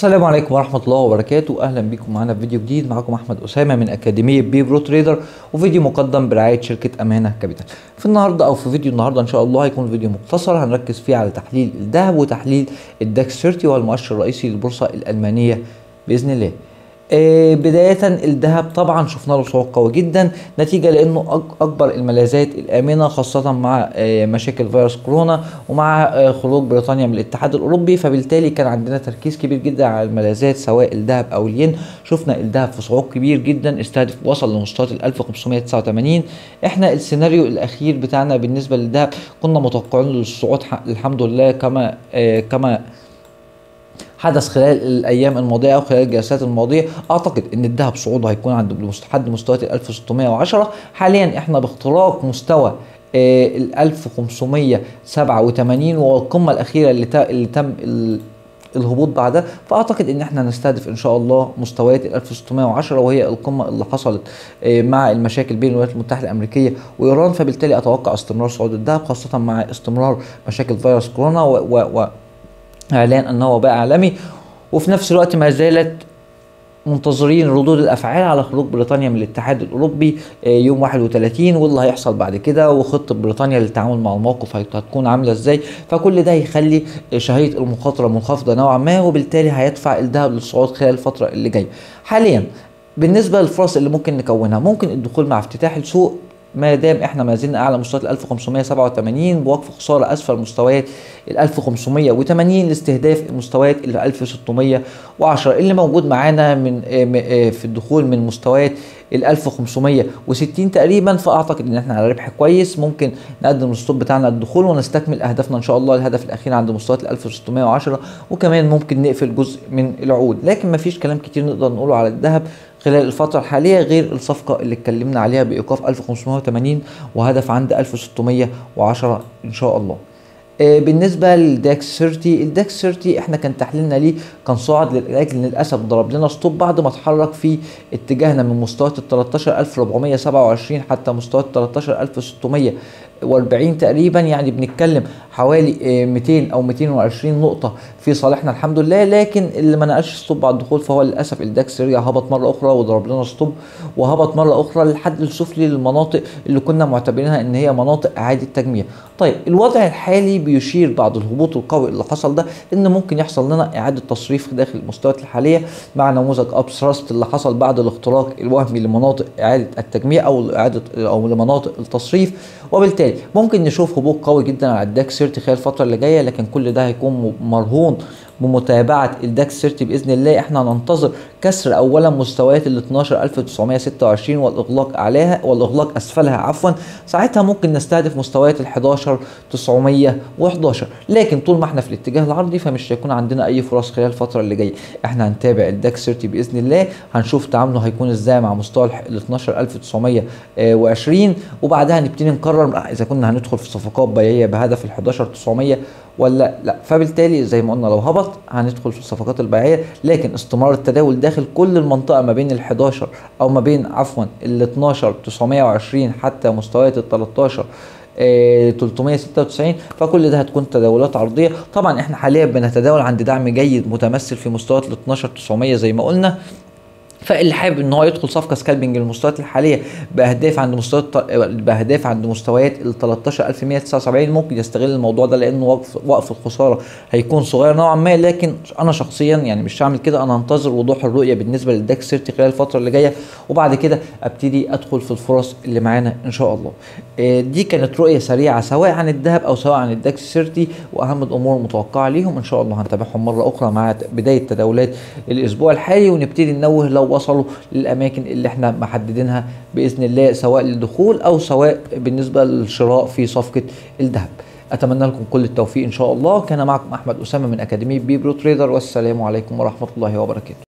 السلام عليكم ورحمة الله وبركاته أهلا بكم معانا في فيديو جديد معاكم أحمد أسامة من أكاديمية بي برو تريدر وفيديو مقدم برعاية شركة أمانة كابيتال في النهاردة أو في فيديو النهاردة إن شاء الله هيكون فيديو مختصر هنركز فيه على تحليل الذهب وتحليل الداكس 30 وهو المؤشر الرئيسي للبورصة الألمانية بإذن الله آه، بداية الذهب طبعا شفنا له صعود قوي جدا نتيجة لأنه أك- أكبر الملاذات الآمنة خاصة مع آه، مشاكل فيروس كورونا ومع آه، خروج بريطانيا من الاتحاد الأوروبي فبالتالي كان عندنا تركيز كبير جدا على الملاذات سواء الذهب أو الين شفنا الذهب في صعود كبير جدا استهدف وصل لمستويات ال 1589 احنا السيناريو الأخير بتاعنا بالنسبة للذهب كنا متوقعين له الصعود ح- الحمد لله كما آه، كما حدث خلال الايام الماضيه او خلال الجلسات الماضيه اعتقد ان الذهب صعوده هيكون عند مست- حد مستويات ال 1610 حاليا احنا باختراق مستوى آه، ال 1587 وهو القمه الاخيره اللي, تا- اللي تم ال- الهبوط بعدها فاعتقد ان احنا نستهدف ان شاء الله مستويات ال 1610 وهي القمه اللي حصلت آه، مع المشاكل بين الولايات المتحده الامريكيه وايران فبالتالي اتوقع استمرار صعود الذهب خاصه مع استمرار مشاكل فيروس كورونا و, و, و اعلان انه وباء عالمي وفي نفس الوقت ما زالت منتظرين ردود الافعال على خروج بريطانيا من الاتحاد الاوروبي آه، يوم 31 واللي هيحصل بعد كده وخطه بريطانيا للتعامل مع الموقف هت- هتكون عامله ازاي فكل ده هيخلي آه، شهيه المخاطره منخفضه نوعا ما وبالتالي هيدفع الذهب للصعود خلال الفتره اللي جايه حاليا بالنسبه للفرص اللي ممكن نكونها ممكن الدخول مع افتتاح السوق ما دام احنا ما زلنا اعلى مستويات ال 1587 بوقف خساره اسفل مستويات ال 1580 لاستهداف مستويات ال 1610 اللي موجود معانا من آه، م- آه، في الدخول من مستويات ال 1560 تقريبا فاعتقد ان احنا على ربح كويس ممكن نقدم الستوب بتاعنا الدخول ونستكمل اهدافنا ان شاء الله الهدف الاخير عند مستويات ال 1610 وكمان ممكن نقفل جزء من العقود لكن ما فيش كلام كتير نقدر نقوله على الذهب خلال الفترة الحالية غير الصفقة اللي اتكلمنا عليها بإيقاف 1580 وهدف عند 1610 إن شاء الله. آه، بالنسبة للداكس 30 الداكس 30 احنا كان تحليلنا ليه كان صاعد لكن للأسف ضرب لنا ستوب بعد ما اتحرك في اتجاهنا من مستويات ال 13427 حتى مستويات 13640 تقريبا يعني بنتكلم حوالي آه، 200 او 220 نقطة في صالحنا الحمد لله لكن اللي ما نقلش ستوب بعد الدخول فهو للأسف الداكس رجع هبط مرة أخرى وضرب لنا ستوب وهبط مرة أخرى للحد السفلي للمناطق اللي كنا معتبرينها إن هي مناطق إعادة تجميع. طيب الوضع الحالي بيشير بعد الهبوط القوي اللي حصل ده ان ممكن يحصل لنا اعاده تصريف داخل المستويات الحاليه مع نموذج ابستراست اللي حصل بعد الاختراق الوهمي لمناطق اعاده التجميع او اعاده او لمناطق التصريف وبالتالي ممكن نشوف هبوط قوي جدا على الداكس 30 خلال الفتره اللي جايه لكن كل ده هيكون م- مرهون بمتابعه الداكس 30 باذن الله احنا هننتظر كسر اولا مستويات ال 12926 والاغلاق اعلاها والاغلاق اسفلها عفوا ساعتها ممكن نستهدف مستويات ال 11911 لكن طول ما احنا في الاتجاه العرضي فمش هيكون عندنا اي فرص خلال الفتره اللي جايه احنا هنتابع الداكس 30 باذن الله هنشوف تعامله هيكون ازاي مع مستوى ال 12920 وبعدها نبتدي نقرر اذا كنا هندخل في صفقات بيعيه بهدف ال 11900 ولا لا فبالتالي زي ما قلنا لو هبط هندخل في الصفقات البيعيه لكن استمرار التداول داخل كل المنطقه ما بين ال 11 او ما بين عفوا ال 12 920 حتى مستويات ال 13 آه، 396 فكل ده هتكون تداولات عرضيه طبعا احنا حاليا بنتداول عند دعم جيد متمثل في مستويات ال 12 900 زي ما قلنا فاللي حابب ان هو يدخل صفقه سكالبنج للمستويات الحاليه باهداف عند مستويات باهداف عند مستويات ال 13179 ممكن يستغل الموضوع ده لانه وقف وقف الخساره هيكون صغير نوعا ما لكن انا شخصيا يعني مش هعمل كده انا هنتظر وضوح الرؤيه بالنسبه للداكس 30 خلال الفتره اللي جايه وبعد كده ابتدي ادخل في الفرص اللي معانا ان شاء الله. آه، دي كانت رؤيه سريعه سواء عن الذهب او سواء عن الداكس 30 واهم الامور المتوقعه ليهم ان شاء الله هنتابعهم مره اخرى مع بدايه تداولات الاسبوع الحالي ونبتدي ننوه لو وصلوا للاماكن اللي احنا محددينها باذن الله سواء للدخول او سواء بالنسبه للشراء في صفقه الذهب. اتمنى لكم كل التوفيق ان شاء الله كان معكم احمد اسامه من اكاديميه بي برو تريدر والسلام عليكم ورحمه الله وبركاته